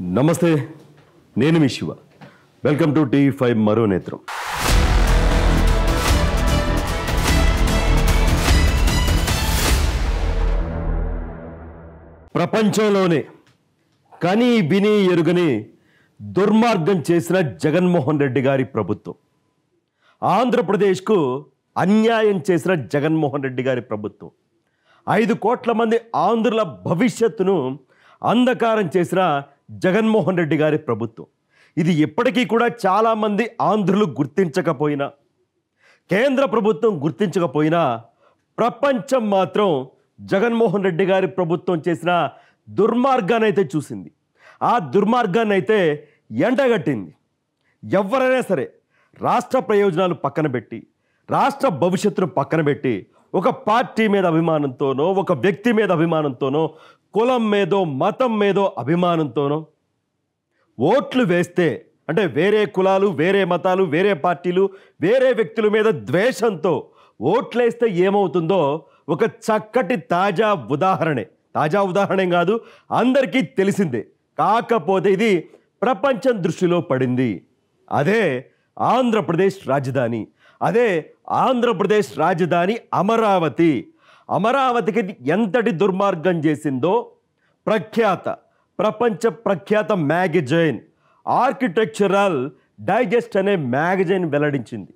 నమస్తే నేను మీ Shiva welcome to T five మరో నేత్రం ప్రపంచంలోనే కని బిని ఎరుగని దుర్మార్గం చేసిన జగన్మోహన్ రెడ్డి గారి ప్రభుత్వం ఆంధ్రప్రదేశ్కు అన్యాయం చేసిన జగన్మోహన్ రెడ్డి గారి ప్రభుత్వం ఐదు కోట్ల మంది ఆంధ్రుల భవిష్యత్తును అంధకారం చేసిన జగన్మోహన్ రెడ్డి గారి ప్రభుత్వం ఇది ఇప్పటికీ కూడా చాలామంది ఆంధ్రులు గుర్తించకపోయినా కేంద్ర ప్రభుత్వం గుర్తించకపోయినా ప్రపంచం మాత్రం జగన్మోహన్ రెడ్డి గారి ప్రభుత్వం చేసిన దుర్మార్గాన్ని అయితే చూసింది ఆ దుర్మార్గాన్ని అయితే ఎండగట్టింది ఎవరైనా సరే రాష్ట్ర ప్రయోజనాలు పక్కన పెట్టి రాష్ట్ర భవిష్యత్తును పక్కన పెట్టి ఒక పార్టీ మీద అభిమానంతోనో ఒక వ్యక్తి మీద అభిమానంతోనో కులం మీదో మతం మీదో అభిమానంతోనో ఓట్లు వేస్తే అంటే వేరే కులాలు వేరే మతాలు వేరే పార్టీలు వేరే వ్యక్తుల మీద ద్వేషంతో ఓట్లేస్తే ఏమవుతుందో ఒక చక్కటి తాజా ఉదాహరణే తాజా ఉదాహరణ కాదు అందరికీ తెలిసిందే కాకపోతే ఇది ప్రపంచం దృష్టిలో పడింది అదే ఆంధ్రప్రదేశ్ రాజధాని అదే ఆంధ్రప్రదేశ్ రాజధాని అమరావతి అమరావతికి ఎంతటి దుర్మార్గం చేసిందో ప్రఖ్యాత ప్రపంచ ప్రఖ్యాత మ్యాగజైన్ ఆర్కిటెక్చరల్ డైజెస్ట్ అనే మ్యాగజైన్ వెల్లడించింది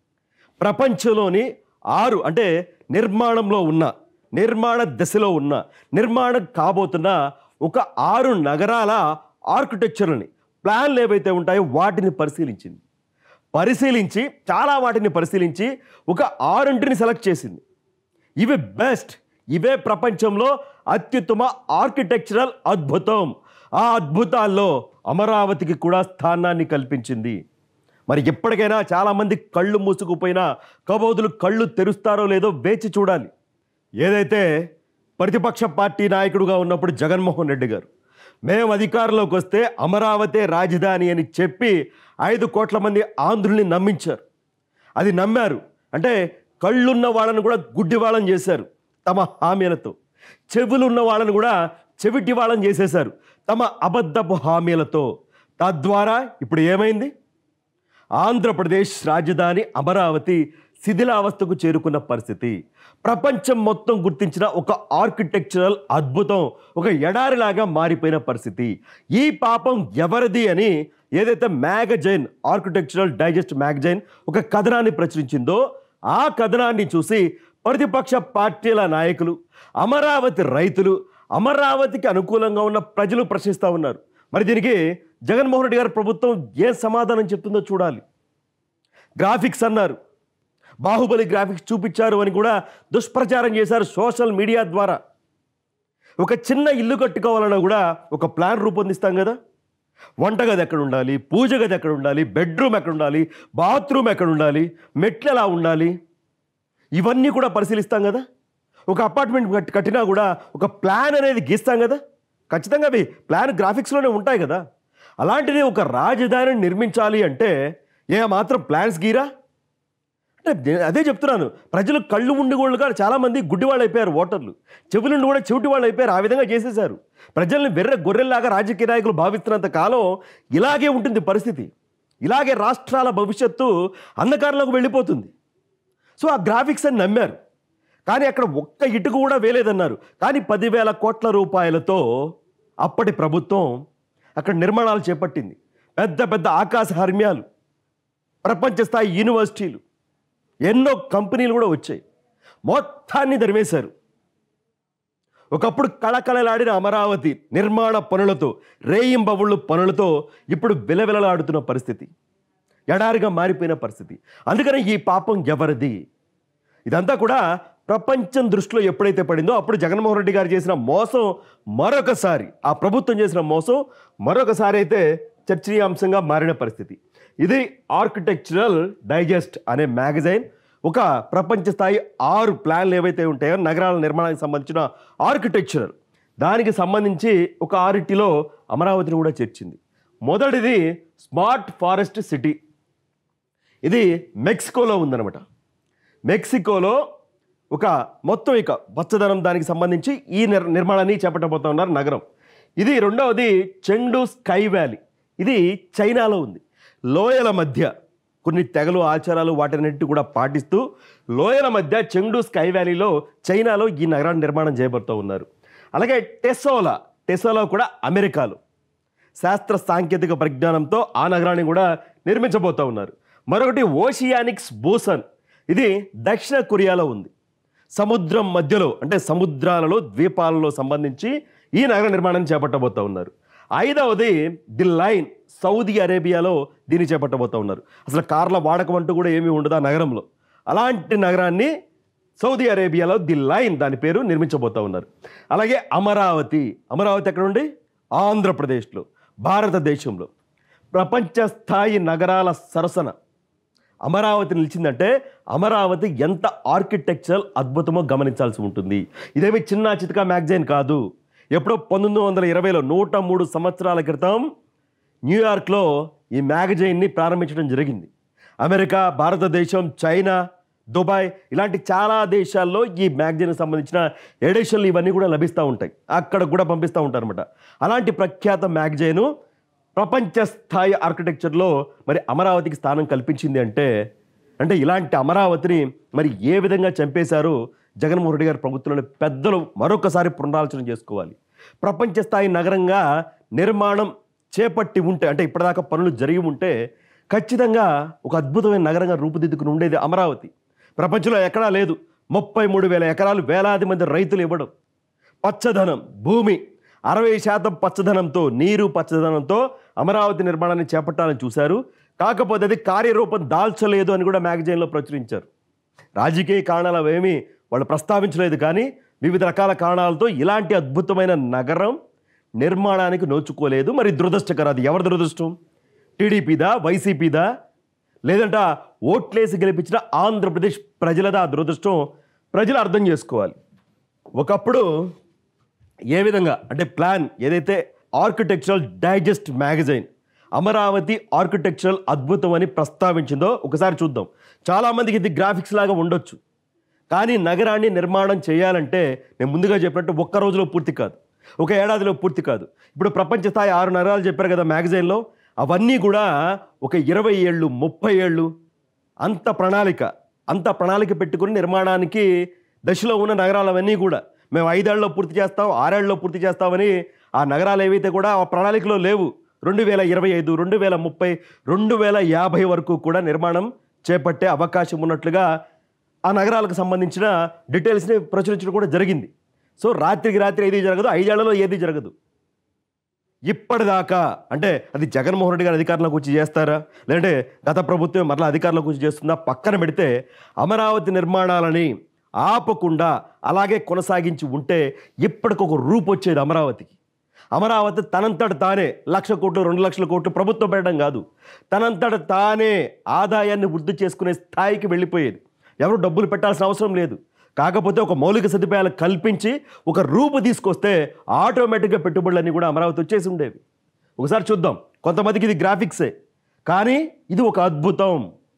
ప్రపంచంలోని ఆరు అంటే నిర్మాణంలో ఉన్న నిర్మాణ దశలో ఉన్న నిర్మాణం కాబోతున్న ఒక ఆరు నగరాల ఆర్కిటెక్చర్ని ప్లాన్లు ఏవైతే ఉంటాయో వాటిని పరిశీలించింది పరిశీలించి చాలా వాటిని పరిశీలించి ఒక ఆరింటిని సెలెక్ట్ చేసింది ఇవి బెస్ట్ ఇవే ప్రపంచంలో అత్యుత్తమ ఆర్కిటెక్చరల్ అద్భుతం ఆ అద్భుతాల్లో అమరావతికి కూడా స్థానాన్ని కల్పించింది మరి ఎప్పటికైనా చాలామంది కళ్ళు మూసుకుపోయినా కబోదులు కళ్ళు తెరుస్తారో లేదో వేచి చూడాలి ఏదైతే ప్రతిపక్ష పార్టీ నాయకుడుగా ఉన్నప్పుడు జగన్మోహన్ రెడ్డి గారు మేము అధికారంలోకి వస్తే అమరావతి రాజధాని అని చెప్పి ఐదు కోట్ల మంది ఆంధ్రుల్ని నమ్మించారు అది నమ్మారు అంటే కళ్ళున్న వాళ్ళని కూడా గుడ్డి వాళ్ళని చేశారు తమ హామీలతో చెవులున్న వాళ్ళని కూడా చెవిటి వాళ్ళని చేసేశారు తమ అబద్ధపు హామీలతో తద్వారా ఇప్పుడు ఏమైంది ఆంధ్రప్రదేశ్ రాజధాని అమరావతి శిథిలావస్థకు చేరుకున్న పరిస్థితి ప్రపంచం మొత్తం గుర్తించిన ఒక ఆర్కిటెక్చరల్ అద్భుతం ఒక ఎడారిలాగా మారిపోయిన పరిస్థితి ఈ పాపం ఎవరిది అని ఏదైతే మ్యాగజైన్ ఆర్కిటెక్చరల్ డైజెస్ట్ మ్యాగజైన్ ఒక కథనాన్ని ప్రచురించిందో ఆ కథనాన్ని చూసి ప్రతిపక్ష పార్టీల నాయకులు అమరావతి రైతులు అమరావతికి అనుకూలంగా ఉన్న ప్రజలు ప్రశ్నిస్తూ ఉన్నారు మరి దీనికి జగన్మోహన్ రెడ్డి గారి ప్రభుత్వం ఏ సమాధానం చెప్తుందో చూడాలి గ్రాఫిక్స్ అన్నారు బాహుబలి గ్రాఫిక్స్ చూపించారు అని కూడా దుష్ప్రచారం చేశారు సోషల్ మీడియా ద్వారా ఒక చిన్న ఇల్లు కట్టుకోవాలన్నా కూడా ఒక ప్లాన్ రూపొందిస్తాం కదా వంటగది ఎక్కడ ఉండాలి పూజ గది ఎక్కడ ఉండాలి బెడ్రూమ్ ఎక్కడ ఉండాలి బాత్రూమ్ ఎక్కడ ఉండాలి మెట్లు ఎలా ఉండాలి ఇవన్నీ కూడా పరిశీలిస్తాం కదా ఒక అపార్ట్మెంట్ కట్- కట్టినా కూడా ఒక ప్లాన్ అనేది గీస్తాం కదా ఖచ్చితంగా అవి ప్లాన్ గ్రాఫిక్స్లోనే ఉంటాయి కదా అలాంటిది ఒక రాజధానిని నిర్మించాలి అంటే ఏ మాత్రం ప్లాన్స్ గీరా అంటే నే- అదే చెప్తున్నాను ప్రజలు కళ్ళు ఉండి కూడా కాదు చాలామంది గుడ్డి వాళ్ళు అయిపోయారు ఓటర్లు చెవులుండి కూడా చెవిటి వాళ్ళు అయిపోయారు ఆ విధంగా చేసేశారు ప్రజల్ని వెర్ర గొర్రెల్లాగా రాజకీయ నాయకులు భావిస్తున్నంత కాలం ఇలాగే ఉంటుంది పరిస్థితి ఇలాగే రాష్ట్రాల భవిష్యత్తు అంధకారంలోకి వెళ్ళిపోతుంది సో ఆ గ్రాఫిక్స్ అని నమ్మారు కానీ అక్కడ ఒక్క ఇటుకు కూడా వేలేదన్నారు కానీ పదివేల కోట్ల రూపాయలతో అప్పటి ప్రభుత్వం అక్కడ నిర్మాణాలు చేపట్టింది పెద్ద పెద్ద ఆకాశ హర్మ్యాలు ప్రపంచ స్థాయి యూనివర్సిటీలు ఎన్నో కంపెనీలు కూడా వచ్చాయి మొత్తాన్ని దరివేశారు ఒకప్పుడు కళకళలాడిన అమరావతి నిర్మాణ పనులతో రేయింబవుళ్ళు పనులతో ఇప్పుడు విలవిలలాడుతున్న పరిస్థితి ఎడారిగా మారిపోయిన పరిస్థితి అందుకని ఈ పాపం ఎవరిది ఇదంతా కూడా ప్రపంచం దృష్టిలో ఎప్పుడైతే పడిందో అప్పుడు జగన్మోహన్ రెడ్డి గారు చేసిన మోసం మరొకసారి ఆ ప్రభుత్వం చేసిన మోసం మరొకసారి అయితే చర్చనీయాంశంగా మారిన పరిస్థితి ఇది ఆర్కిటెక్చరల్ డైజెస్ట్ అనే మ్యాగజైన్ ఒక ప్రపంచ స్థాయి ఆరు ప్లాన్లు ఏవైతే ఉంటాయో నగరాల నిర్మాణానికి సంబంధించిన ఆర్కిటెక్చరల్ దానికి సంబంధించి ఒక ఆరిటిలో అమరావతిని కూడా చేర్చింది మొదటిది స్మార్ట్ ఫారెస్ట్ సిటీ ఇది మెక్సికోలో ఉందన్నమాట మెక్సికోలో ఒక మొత్తం ఇక పచ్చదనం దానికి సంబంధించి ఈ నిర్ నిర్మాణాన్ని చేపట్టబోతా ఉన్నారు నగరం ఇది రెండవది చెండు స్కై వ్యాలీ ఇది చైనాలో ఉంది లోయల మధ్య కొన్ని తెగలు ఆచారాలు వాటినన్నిటి కూడా పాటిస్తూ లోయల మధ్య చెండు స్కై వ్యాలీలో చైనాలో ఈ నగరాన్ని నిర్మాణం చేయబడుతూ ఉన్నారు అలాగే టెసోలా టెసోలా కూడా అమెరికాలో శాస్త్ర సాంకేతిక పరిజ్ఞానంతో ఆ నగరాన్ని కూడా నిర్మించబోతూ ఉన్నారు మరొకటి ఓషియానిక్స్ బూసన్ ఇది దక్షిణ కొరియాలో ఉంది సముద్రం మధ్యలో అంటే సముద్రాలలో ద్వీపాలలో సంబంధించి ఈ నగర నిర్మాణం చేపట్టబోతూ ఉన్నారు ఐదవది ది లైన్ సౌదీ అరేబియాలో దీన్ని చేపట్టబోతూ ఉన్నారు అసలు కార్ల వాడకం అంటూ కూడా ఏమీ ఉండదు ఆ నగరంలో అలాంటి నగరాన్ని సౌదీ అరేబియాలో ది లైన్ దాని పేరు నిర్మించబోతూ ఉన్నారు అలాగే అమరావతి అమరావతి ఎక్కడ ఉండి ఆంధ్రప్రదేశ్లో భారతదేశంలో ప్రపంచ స్థాయి నగరాల సరసన అమరావతి నిలిచిందంటే అమరావతి ఎంత ఆర్కిటెక్చరల్ అద్భుతమో గమనించాల్సి ఉంటుంది ఇదేమి చిన్న చితక మ్యాగజైన్ కాదు ఎప్పుడో పంతొమ్మిది వందల ఇరవైలో నూట మూడు సంవత్సరాల క్రితం న్యూయార్క్లో ఈ మ్యాగజైన్ని ప్రారంభించడం జరిగింది అమెరికా భారతదేశం చైనా దుబాయ్ ఇలాంటి చాలా దేశాల్లో ఈ మ్యాగజైన్కి సంబంధించిన ఎడిషన్లు ఇవన్నీ కూడా లభిస్తూ ఉంటాయి అక్కడ కూడా పంపిస్తూ ఉంటారు అనమాట అలాంటి ప్రఖ్యాత మ్యాగజైను ప్రపంచ స్థాయి ఆర్కిటెక్చర్లో మరి అమరావతికి స్థానం కల్పించింది అంటే అంటే ఇలాంటి అమరావతిని మరి ఏ విధంగా చంపేశారో జగన్మోహన్ రెడ్డి గారి ప్రభుత్వంలోని పెద్దలు మరొకసారి పునరాలోచన చేసుకోవాలి ప్రపంచ స్థాయి నగరంగా నిర్మాణం చేపట్టి ఉంటే అంటే ఇప్పటిదాకా పనులు జరిగి ఉంటే ఖచ్చితంగా ఒక అద్భుతమైన నగరంగా రూపుదిద్దుకుని ఉండేది అమరావతి ప్రపంచంలో ఎక్కడా లేదు ముప్పై మూడు వేల ఎకరాలు వేలాది మంది రైతులు ఇవ్వడం పచ్చదనం భూమి అరవై శాతం పచ్చదనంతో నీరు పచ్చదనంతో అమరావతి నిర్మాణాన్ని చేపట్టాలని చూశారు కాకపోతే అది కార్యరూపం దాల్చలేదు అని కూడా మ్యాగజైన్లో ప్రచురించారు రాజకీయ కారణాలు అవేమీ వాళ్ళు ప్రస్తావించలేదు కానీ వివిధ రకాల కారణాలతో ఇలాంటి అద్భుతమైన నగరం నిర్మాణానికి నోచుకోలేదు మరి దురదృష్టకరం అది ఎవరి దురదృష్టం టీడీపీదా వైసీపీదా లేదంటే ఆ ఓట్లేసి గెలిపించిన ఆంధ్రప్రదేశ్ ప్రజలదా ఆ దురదృష్టం ప్రజలు అర్థం చేసుకోవాలి ఒకప్పుడు ఏ విధంగా అంటే ప్లాన్ ఏదైతే architectural digest magazine Amaravati architectural అద్భుతం అని ప్రస్తావించిందో ఒకసారి చూద్దాం చాలామందికి ఇది గ్రాఫిక్స్ లాగా ఉండొచ్చు కానీ నగరాన్ని నిర్మాణం చేయాలంటే నేను ముందుగా చెప్పినట్టు ఒక్క రోజులో పూర్తి కాదు ఒక ఏడాదిలో పూర్తి కాదు ఇప్పుడు ప్రపంచ స్థాయి ఆరు నగరాలు చెప్పారు కదా మ్యాగజైన్లో అవన్నీ కూడా ఒక ఇరవై ఏళ్ళు ముప్పై ఏళ్ళు అంత ప్రణాళిక అంత ప్రణాళిక పెట్టుకుని నిర్మాణానికి దశలో ఉన్న నగరాలు అవన్నీ కూడా మేము ఐదేళ్లలో పూర్తి చేస్తాం ఆరేళ్లలో పూర్తి చేస్తామని ఆ నగరాలు ఏవైతే కూడా ఆ ప్రణాళికలో లేవు రెండు వేల ఇరవై ఐదు రెండు వేల ముప్పై రెండు వేల యాభై వరకు కూడా నిర్మాణం చేపట్టే అవకాశం ఉన్నట్లుగా ఆ నగరాలకు సంబంధించిన డీటెయిల్స్ని ప్రచురించడం కూడా జరిగింది సో రాత్రికి రాత్రి ఏది జరగదు ఐదేళ్లలో ఏది జరగదు ఇప్పటిదాకా అంటే అది జగన్మోహన్ రెడ్డి గారు అధికారంలోకి వచ్చి చేస్తారా లేదంటే గత ప్రభుత్వం మరలా అధికారంలోకి వచ్చి చేస్తుందా పక్కన పెడితే అమరావతి నిర్మాణాలని ఆపకుండా అలాగే కొనసాగించి ఉంటే ఇప్పటికొక రూపు వచ్చేది అమరావతికి అమరావతి తనంతట తానే లక్ష కోట్లు రెండు లక్షల కోట్లు ప్రభుత్వం పెట్టడం కాదు తనంతట తానే ఆదాయాన్ని వృద్ధి చేసుకునే స్థాయికి వెళ్ళిపోయేది ఎవరు డబ్బులు పెట్టాల్సిన అవసరం లేదు కాకపోతే ఒక మౌలిక సదుపాయాలు కల్పించి ఒక రూపు తీసుకొస్తే ఆటోమేటిక్గా పెట్టుబడులన్నీ కూడా అమరావతి వచ్చేసి ఉండేవి ఒకసారి చూద్దాం కొంతమందికి ఇది గ్రాఫిక్సే కానీ ఇది ఒక అద్భుతం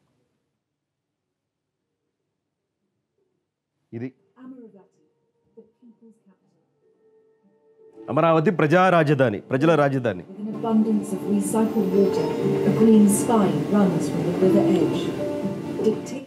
ఇది Amaravati, the people's capital. Amaravati ప్రజా రాజధాని ప్రజల రాజధాని With an abundance of recycled water, a green spine runs from the river edge. Dictate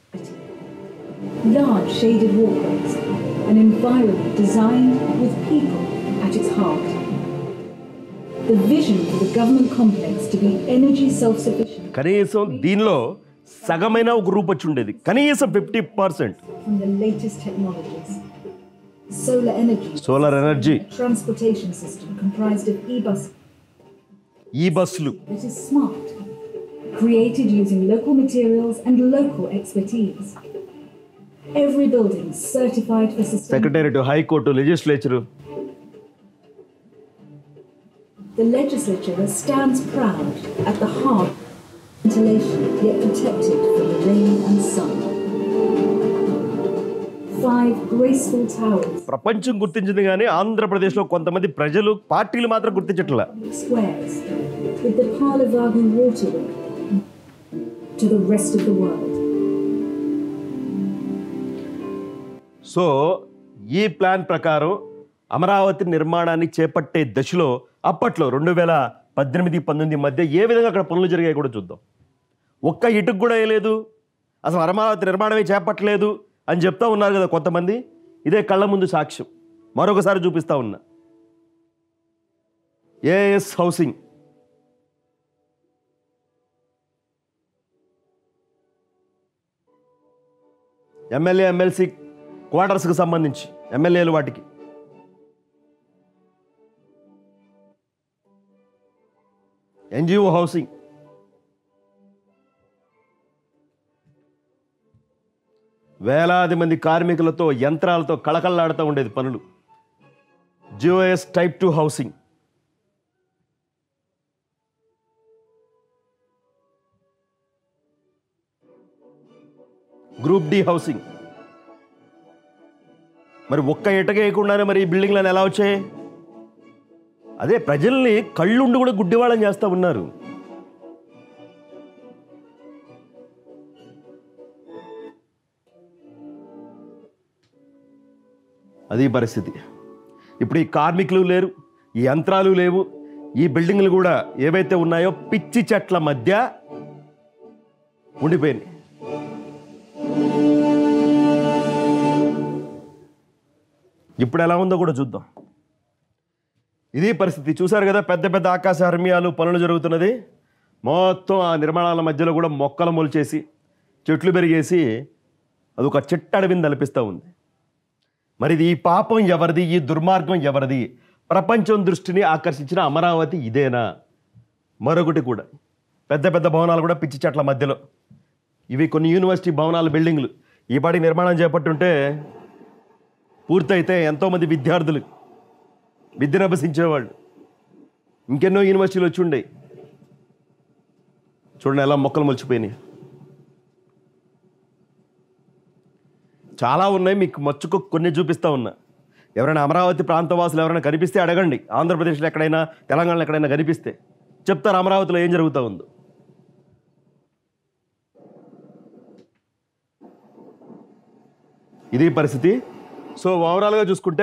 large shaded walkways, an environment designed with people at its heart. The vision for the government complex to be energy self-sufficient కనీసం దీనిలో సగమైన ఒక రూపు వచ్చి ఉండేది కనీసం fifty percent from the latest technologies. Solar energy, solar energy a transportation system comprised of e-bus ఈ బస్సులు that is smart, created using local materials and local expertise. Every building certified for sustainability. Secretariat high court legislature The legislature stands proud at the heart of ventilation, yet protected from the rain and sun. Five graceful towers, ప్రపంచం గుర్తించింది కానీ ఆంధ్రప్రదేశ్లో కొంతమంది ప్రజలు పార్టీలు మాత్రం గుర్తించట్లా squares, with the Palavagu waterway to the rest of the world. So ఈ ప్లాన్ ప్రకారం అమరావతి నిర్మాణాన్ని చేపట్టే దశలో అప్పట్లో రెండు వేల పద్దెనిమిది పంతొమ్మిది మధ్య ఏ విధంగా అక్కడ పనులు జరిగాయి కూడా చూద్దాం ఒక్క ఇటుకు కూడా వేయలేదు అసలు అమరావతి నిర్మాణమే చేపట్టలేదు అని చెప్తా ఉన్నారు కదా కొంతమంది ఇదే కళ్ళ ముందు సాక్ష్యం మరొకసారి చూపిస్తా ఉన్నా ఏఎస్ హౌసింగ్ ఎమ్మెల్యే ఎమ్మెల్సీ క్వార్టర్స్కి సంబంధించి ఎమ్మెల్యేలు వాటికి ఎన్జిఓ హౌసింగ్ వేలాది మంది కార్మికులతో యంత్రాలతో కళకళలాడుతూ ఉండేది పనులు జియోఎస్ type two housing group D housing మరి ఒక్క ఇటక వేయకుండానే మరి ఈ బిల్డింగ్లను ఎలా వచ్చాయి అదే ప్రజల్ని కళ్ళుండి కూడా గుడ్డివాళ్ళని చేస్తూ ఉన్నారు అది పరిస్థితి ఇప్పుడు ఈ కార్మికులు లేరు ఈ యంత్రాలు లేవు ఈ బిల్డింగ్లు కూడా ఏవైతే ఉన్నాయో పిచ్చి చెట్ల మధ్య ఉండిపోయినాయి ఇప్పుడు ఎలా ఉందో కూడా చూద్దాం ఇది పరిస్థితి చూశారు కదా పెద్ద పెద్ద ఆకాశ హర్మియాలు పనులు జరుగుతున్నది మొత్తం ఆ నిర్మాణాల మధ్యలో కూడా మొక్కలు మొలిచేసి చెట్లు పెరిగేసి అది ఒక చెట్టు అడవిని తలపిస్తూ ఉంది మరి ఇది ఈ పాపం ఎవరిది ఈ దుర్మార్గం ఎవరిది ప్రపంచం దృష్టిని ఆకర్షించిన అమరావతి ఇదేనా మరొకటి కూడా పెద్ద పెద్ద భవనాలు కూడా పిచ్చి చెట్ల మధ్యలో ఇవి కొన్ని యూనివర్సిటీ భవనాల బిల్డింగ్లు ఈ పాటి నిర్మాణం చేపట్టుంటే పూర్తయితే ఎంతోమంది విద్యార్థులు విద్యను అభ్యసించేవాళ్ళు ఇంకెన్నో యూనివర్సిటీలు వచ్చి ఉండే చూడండి ఎలా మొక్కలు మొలిచిపోయినాయి చాలా ఉన్నాయి మీకు మచ్చుకు కొన్ని చూపిస్తా ఉన్నా ఎవరైనా అమరావతి ప్రాంతవాసులు ఎవరైనా కనిపిస్తే అడగండి ఆంధ్రప్రదేశ్లో ఎక్కడైనా తెలంగాణలో ఎక్కడైనా కనిపిస్తే చెప్తారు అమరావతిలో ఏం జరుగుతూ ఉందో ఇది పరిస్థితి సో ఓవరాల్గా చూసుకుంటే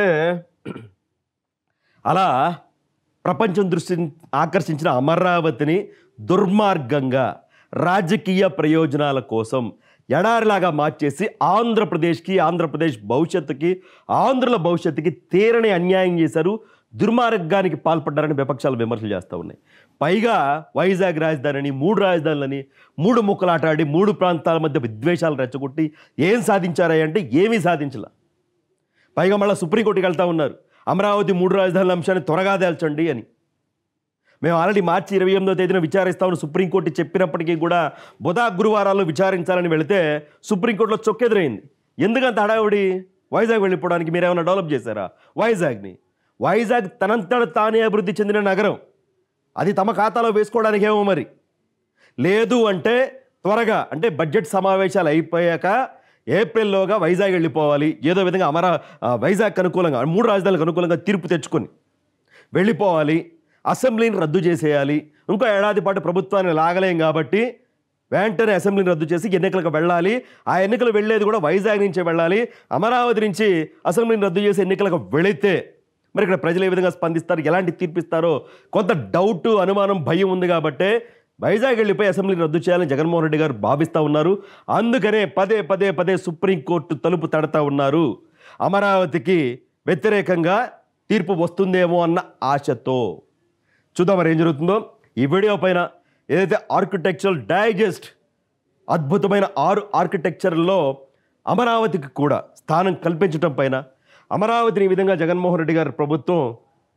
అలా ప్రపంచం దృష్టిని ఆకర్షించిన అమరావతిని దుర్మార్గంగా రాజకీయ ప్రయోజనాల కోసం ఎడారిలాగా మార్చేసి ఆంధ్రప్రదేశ్కి ఆంధ్రప్రదేశ్ భవిష్యత్తుకి ఆంధ్రుల భవిష్యత్తుకి తీరని అన్యాయం చేశారు దుర్మార్గానికి పాల్పడ్డారని విపక్షాలు విమర్శలు చేస్తూ ఉన్నాయి పైగా వైజాగ్ రాజధానిని మూడు రాజధానులని మూడు ముక్కలాటాడి మూడు ప్రాంతాల మధ్య విద్వేషాలు రెచ్చగొట్టి ఏం సాధించారా అంటే ఏమీ సాధించలే పైగా మళ్ళీ సుప్రీంకోర్టుకి వెళ్తా ఉన్నారు అమరావతి మూడు రాజధానుల అంశాన్ని త్వరగా తేల్చండి అని మేము ఆల్రెడీ మార్చి ఇరవై ఎనిమిదో తేదీన విచారిస్తామని సుప్రీంకోర్టు చెప్పినప్పటికీ కూడా బుధ గురువారాల్లో విచారించాలని వెళితే సుప్రీంకోర్టులో చొక్కెదురైంది ఎందుకంత హడావుడి వైజాగ్ వెళ్ళిపోవడానికి మీరు ఏమైనా డెవలప్ చేశారా వైజాగ్ని వైజాగ్ తనంతట తానే అభివృద్ధి చెందిన నగరం అది తమ ఖాతాలో వేసుకోవడానికి ఏమో మరి లేదు అంటే త్వరగా అంటే బడ్జెట్ సమావేశాలు అయిపోయాక ఏప్రిల్లోగా వైజాగ్ వెళ్ళిపోవాలి ఏదో విధంగా అమరా ఆ, వైజాగ్కి అనుకూలంగా మూడు రాజధానులకు అనుకూలంగా తీర్పు తెచ్చుకొని వెళ్ళిపోవాలి అసెంబ్లీని రద్దు చేసేయాలి ఇంకో ఏడాది పాటు ప్రభుత్వాన్ని లాగలేం కాబట్టి వెంటనే అసెంబ్లీని రద్దు చేసి ఎన్నికలకు వెళ్ళాలి ఆ ఎన్నికలు వెళ్ళేది కూడా వైజాగ్ నుంచే వెళ్ళాలి అమరావతి నుంచి అసెంబ్లీని రద్దు చేసి ఎన్నికలకు వెళితే మరి ఇక్కడ ప్రజలు ఏ విధంగా స్పందిస్తారు ఎలాంటి తీర్పిస్తారో కొంత డౌట్ అనుమానం భయం ఉంది కాబట్టే వైజాగ్ వెళ్ళిపోయి అసెంబ్లీని రద్దు చేయాలని జగన్మోహన్ రెడ్డి గారు భావిస్తూ ఉన్నారు అందుకనే పదే పదే పదే సుప్రీంకోర్టు తలుపు తడతా ఉన్నారు అమరావతికి వ్యతిరేకంగా తీర్పు వస్తుందేమో అన్న ఆశతో చూద్దాం మరి ఏం జరుగుతుందో ఈ వీడియో పైన ఏదైతే ఆర్కిటెక్చరల్ డైజెస్ట్ అద్భుతమైన ఆరు ఆర్కిటెక్చర్లో అమరావతికి కూడా స్థానం కల్పించడం పైన అమరావతిని ఈ విధంగా జగన్మోహన్ రెడ్డి గారి ప్రభుత్వం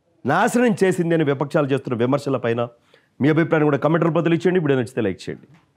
నాశనం చేసింది అని విపక్షాలు చేస్తున్న విమర్శల పైన మీ అభిప్రాయం కూడా కమెంటర్ బదులు ఇచ్చేయండి వీడియో నచ్చితే లైక్ చేయండి